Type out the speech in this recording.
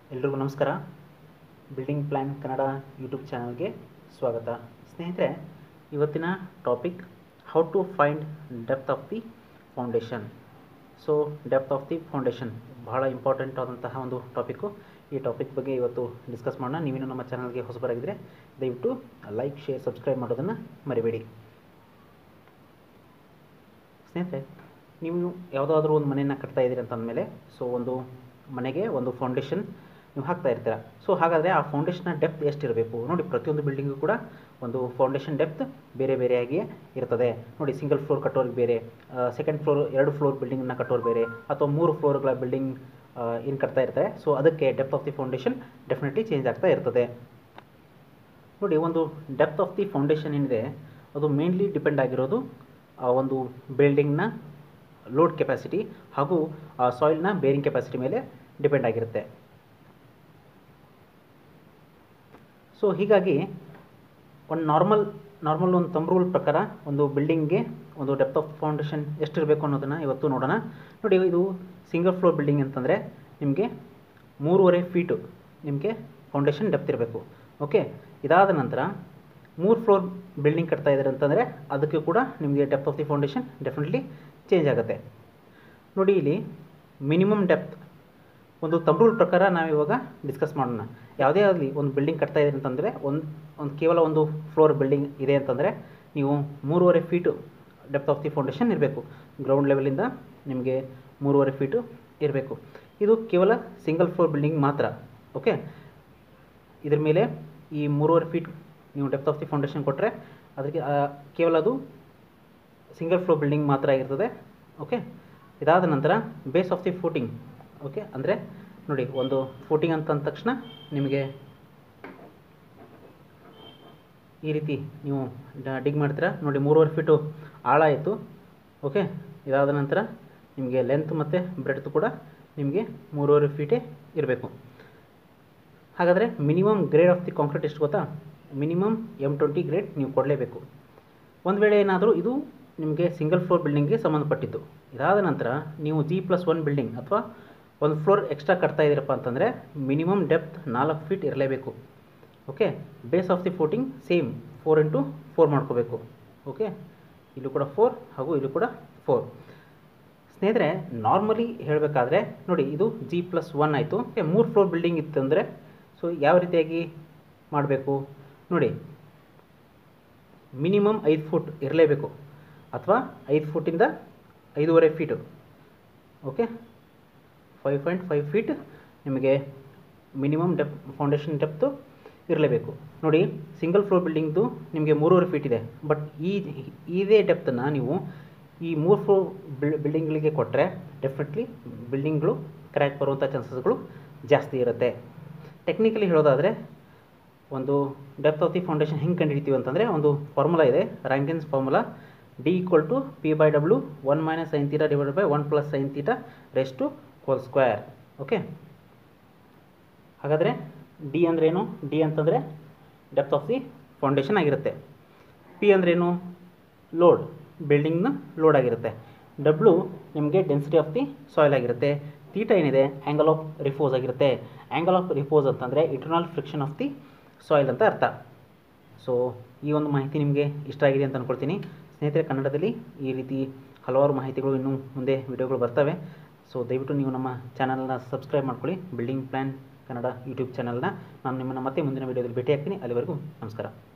ಎಲ್ರಿಗೂ ನಮಸ್ಕಾರ building plan Kannada YouTube ಚಾನಲ್ಗೆ ಸ್ವಾಗತ ಸ್ನೇಹಿತರೆ ಇವತ್ತಿನ topic how to find depth of the foundation so depth of the foundation ಬಹಳ ಇಂಪಾರ್ಟೆಂಟ್ ಆದಂತಹ ಒಂದು ಟಾಪಿಕ್ಕು ಈ ಟಾಪಿಕ್ ಬಗ್ಗೆ ಇವತ್ತು ಡಿಸ್ಕಸ್ ಮಾಡೋಣ ನೀವೇನು ನಮ್ಮ ಚಾನಲ್ಗೆ ಹೊಸಬರಾಗಿದ್ದರೆ ದಯವಿಟ್ಟು ಲೈಕ್ ಶೇರ್ ಸಬ್ಸ್ಕ್ರೈಬ್ ಮಾಡೋದನ್ನು ಮರಿಬೇಡಿ ಸ್ನೇಹಿತರೆ ನೀವು ಯಾವುದಾದ್ರೂ ಒಂದು ಮನೆಯನ್ನು ಕಟ್ತಾ ಇದ್ದೀರಿ ಅಂತ ಅಂದಮೇಲೆ ಸೊ ಒಂದು ಮನೆಗೆ ಒಂದು ಫೌಂಡೇಶನ್ ನೀವು ಹಾಕ್ತಾ ಇರ್ತೀರ ಸೊ ಹಾಗಾದರೆ ಆ ಫೌಂಡೇಶನ್ನ ಡೆಪ್ತ್ ಎಷ್ಟಿರಬೇಕು ನೋಡಿ ಪ್ರತಿಯೊಂದು ಬಿಲ್ಡಿಂಗು ಕೂಡ ಒಂದು ಫೌಂಡೇಶನ್ ಡೆಪ್ತ್ ಬೇರೆ ಬೇರೆಯಾಗಿ ಇರ್ತದೆ ನೋಡಿ ಸಿಂಗಲ್ ಫ್ಲೋರ್ ಕಟ್ಟೋರಿಗೆ ಬೇರೆ ಸೆಕೆಂಡ್ ಫ್ಲೋರ್ ಎರಡು ಫ್ಲೋರ್ ಬಿಲ್ಡಿಂಗನ್ನ ಕಟ್ಟೋರು ಬೇರೆ ಅಥವಾ ಮೂರು ಫ್ಲೋರ್ಗಳ ಬಿಲ್ಡಿಂಗ್ ಏನು ಕಟ್ತಾ ಇರ್ತಾರೆ ಸೊ ಅದಕ್ಕೆ depth of the foundation definitely change ಆಗ್ತಾ ಇರ್ತದೆ ನೋಡಿ ಒಂದು ಡೆಪ್ತ್ ಆಫ್ ದಿ ಫೌಂಡೇಶನ್ ಏನಿದೆ ಅದು ಮೇನ್ಲಿ ಡಿಪೆಂಡ್ ಆಗಿರೋದು ಆ ಒಂದು ಬಿಲ್ಡಿಂಗ್ನ ಲೋಡ್ ಕೆಪಾಸಿಟಿ ಹಾಗೂ ಆ ಸಾಯಿಲ್ನ ಬೇರಿಂಗ್ ಕೆಪಾಸಿಟಿ ಮೇಲೆ ಡಿಪೆಂಡ್ ಆಗಿರುತ್ತೆ ಸೊ ಹೀಗಾಗಿ ಒಂದು ನಾರ್ಮಲ್ ನಾರ್ಮಲ್ ಒಂದು ತಮ್ ರೂಲ್ ಪ್ರಕಾರ ಒಂದು ಬಿಲ್ಡಿಂಗ್ಗೆ ಒಂದು ಡೆಪ್ತ್ ಆಫ್ ಫೌಂಡೇಶನ್ ಎಷ್ಟಿರಬೇಕು ಅನ್ನೋದನ್ನು ಇವತ್ತು ನೋಡೋಣ ನೋಡಿ ಇದು ಸಿಂಗಲ್ ಫ್ಲೋರ್ ಬಿಲ್ಡಿಂಗ್ ಅಂತಂದರೆ ನಿಮಗೆ ಮೂರುವರೆ ಫೀಟು ನಿಮಗೆ ಫೌಂಡೇಶನ್ ಡೆಪ್ತ್ ಇರಬೇಕು ಓಕೆ ಇದಾದ ನಂತರ ಮೂರು ಫ್ಲೋರ್ ಬಿಲ್ಡಿಂಗ್ ಕಟ್ತಾ ಇದ್ದಾರೆ ಅಂತಂದರೆ ಅದಕ್ಕೆ ಕೂಡ ನಿಮಗೆ depth of the foundation definitely change ಆಗುತ್ತೆ ನೋಡಿ ಇಲ್ಲಿ ಮಿನಿಮಮ್ ಡೆಪ್ತ್ ಒಂದು ತಮ್ರೂಲ್ ಪ್ರಕಾರ ನಾವು ಇವಾಗ ಡಿಸ್ಕಸ್ ಮಾಡೋಣ ಯಾವುದೇ ಆಗಲಿ ಒಂದು ಬಿಲ್ಡಿಂಗ್ ಕಟ್ತಾ ಇದ್ದೀರಿ ಅಂತಂದರೆ ಒಂದು ಒಂದು ಕೇವಲ ಒಂದು ಫ್ಲೋರ್ ಬಿಲ್ಡಿಂಗ್ ಇದೆ ಅಂತಂದರೆ ನೀವು ಮೂರುವರೆ feet depth of the foundation ಇರಬೇಕು ಗ್ರೌಂಡ್ ಲೆವೆಲಿಂದ ನಿಮಗೆ ಮೂರುವರೆ ಫೀಟು ಇರಬೇಕು ಇದು ಕೇವಲ ಸಿಂಗಲ್ ಫ್ಲೋರ್ ಬಿಲ್ಡಿಂಗ್ ಮಾತ್ರ ಓಕೆ ಇದ್ರ ಮೇಲೆ ಈ ಮೂರುವರೆ ಫೀಟ್ ನೀವು ಡೆಪ್ತ್ ಆಫ್ ದಿ ಫೌಂಡೇಶನ್ ಕೊಟ್ಟರೆ ಅದಕ್ಕೆ ಆ, ಕೇವಲ ಅದು ಸಿಂಗಲ್ ಫ್ಲೋರ್ ಬಿಲ್ಡಿಂಗ್ ಮಾತ್ರ ಆಗಿರ್ತದೆ ಓಕೆ ಇದಾದ ನಂತರ base of the footing okay ಅಂದರೆ ನೋಡಿ ಒಂದು ಫೂಟಿಂಗ್ ಅಂತ ಅಂದ ತಕ್ಷಣ ನಿಮಗೆ ಈ ರೀತಿ ನೀವು ಡಿಗ್ ಮಾಡ್ತೀರಾ ನೋಡಿ ಮೂರುವರೆ ಫೀಟು ಆಳ ಆಯಿತು ಓಕೆ ಇದಾದ ನಂತರ ನಿಮಗೆ ಲೆಂತ್ ಮತ್ತು ಬ್ರೆಡ್ತ್ ಕೂಡ ನಿಮಗೆ ಮೂರುವರೆ ಫೀಟೇ ಇರಬೇಕು ಹಾಗಾದರೆ minimum grade of the concrete ಎಷ್ಟು ಗೊತ್ತಾ ಮಿನಿಮಮ್ ಎಮ್ ಟ್ವೆಂಟಿ ಗ್ರೇಡ್ ನೀವು ಕೊಡಲೇಬೇಕು ಒಂದು ವೇಳೆ ಏನಾದರೂ ಇದು ನಿಮಗೆ ಸಿಂಗಲ್ ಫ್ಲೋರ್ ಬಿಲ್ಡಿಂಗ್ಗೆ ಸಂಬಂಧಪಟ್ಟಿದ್ದು ಇದಾದ ನಂತರ ನೀವು ಜಿ ಪ್ಲಸ್ ಒನ್ ಬಿಲ್ಡಿಂಗ್ ಅಥವಾ ಒಂದು ಫ್ಲೋರ್ ಎಕ್ಸ್ಟ್ರಾ ಕಟ್ತಾ ಇದ್ದೀರಪ್ಪ ಅಂತಂದರೆ ಮಿನಿಮಮ್ ಡೆಪ್ತ್ ನಾಲ್ಕು ಫೀಟ್ ಇರಲೇಬೇಕು okay base of the footing same four into four ಮಾಡ್ಕೋಬೇಕು ಓಕೆ ಇಲ್ಲೂ ಕೂಡ ಫೋರ್ ಹಾಗೂ ಇಲ್ಲೂ ಕೂಡ ಫೋರ್ ಸ್ನೇಹಿತರೆ ನಾರ್ಮಲಿ ಹೇಳಬೇಕಾದ್ರೆ ನೋಡಿ ಇದು ಜಿ ಪ್ಲಸ್ ಒನ್ ಆಯಿತು ಮೂರು ಫ್ಲೋರ್ ಬಿಲ್ಡಿಂಗ್ ಇತ್ತಂದರೆ ಸೊ ಯಾವ ರೀತಿಯಾಗಿ ಮಾಡಬೇಕು ನೋಡಿ ಮಿನಿಮಮ್ ಐದು ಫುಟ್ ಇರಲೇಬೇಕು ಅಥವಾ ಐದು ಫುಟ್ಟಿಂದ ಐದೂವರೆ feet okay five point five feet ನಿಮಗೆ ಮಿನಿಮಮ್ ಡೆಪ್ ಫೌಂಡೇಶನ್ ಡೆಪ್ತು ಇರಲೇಬೇಕು ನೋಡಿ ಸಿಂಗಲ್ ಫ್ಲೋರ್ ಬಿಲ್ಡಿಂಗ್ದು ನಿಮಗೆ ಮೂರುವರೆ ಫೀಟ್ ಇದೆ ಬಟ್ ಈ ಇದೇ ಡೆಪ್ತನ್ನು ನೀವು ಈ ಮೂರು ಫ್ಲೋರ್ ಬಿಲ್ ಬಿಲ್ಡಿಂಗ್ಗಳಿಗೆ ಕೊಟ್ಟರೆ ಡೆಫಿನೆಟ್ಲಿ ಬಿಲ್ಡಿಂಗ್ಗಳು ಕ್ರ್ಯಾಕ್ ಬರುವಂಥ ಚಾನ್ಸಸ್ಗಳು ಜಾಸ್ತಿ ಇರುತ್ತೆ ಟೆಕ್ನಿಕಲಿ ಹೇಳೋದಾದರೆ ಒಂದು ಡೆಪ್ತ್ ಆಫ್ ದಿ ಫೌಂಡೇಶನ್ ಹೆಂಗೆ ಕಂಡುಹಿಡಿತೀವಿ ಅಂತಂದರೆ ಒಂದು ಫಾರ್ಮುಲಾ ಇದೆ Rankine's formula D equal to P by W one minus sine theta divide by one plus sine theta raise to whole square okay ಹಾಗಾದರೆ ಡಿ ಅಂದ್ರೇನು ಡಿ ಅಂತಂದರೆ depth of the foundation ಆಗಿರುತ್ತೆ P ಅಂದ್ರೇನು load ಬಿಲ್ಡಿಂಗ್ನ load ಆಗಿರುತ್ತೆ W ನಿಮಗೆ density of the soil ಆಗಿರುತ್ತೆ theta ಏನಿದೆ ಆ್ಯಂಗಲ್ ಆಫ್ ರಿಪೋಸ್ ಆಗಿರುತ್ತೆ ಆ್ಯಂಗಲ್ ಆಫ್ ರಿಪೋಸ್ ಅಂತಂದರೆ internal friction of the soil ಅಂತ ಅರ್ಥ ಸೊ ಈ ಒಂದು ಮಾಹಿತಿ ನಿಮಗೆ ಇಷ್ಟ ಆಗಿದೆ ಅಂತ ಅಂದ್ಕೊಳ್ತೀನಿ ಸ್ನೇಹಿತರೆ ಕನ್ನಡದಲ್ಲಿ ಈ ರೀತಿ ಹಲವಾರು ಮಾಹಿತಿಗಳು ಇನ್ನು ಮುಂದೆ ವಿಡಿಯೋಗಳು ಬರ್ತವೆ ಸೊ ದಯವಿಟ್ಟು ನೀವು ನಮ್ಮ ಚಾನಲ್ನ ಸಬ್ಸ್ಕ್ರೈಬ್ ಮಾಡ್ಕೊಳ್ಳಿ ಬಿಲ್ಡಿಂಗ್ ಪ್ಲ್ಯಾನ್ ಕನ್ನಡ ಯೂಟ್ಯೂಬ್ ಚಾನಲ್ನ ನಾನು ನಿಮ್ಮನ್ನು ಮತ್ತೆ ಮುಂದಿನ ವಿಡಿಯೋದಲ್ಲಿ ಭೇಟಿ ಆಗ್ತೀನಿ ಅಲ್ಲಿವರೆಗೂ ನಮಸ್ಕಾರ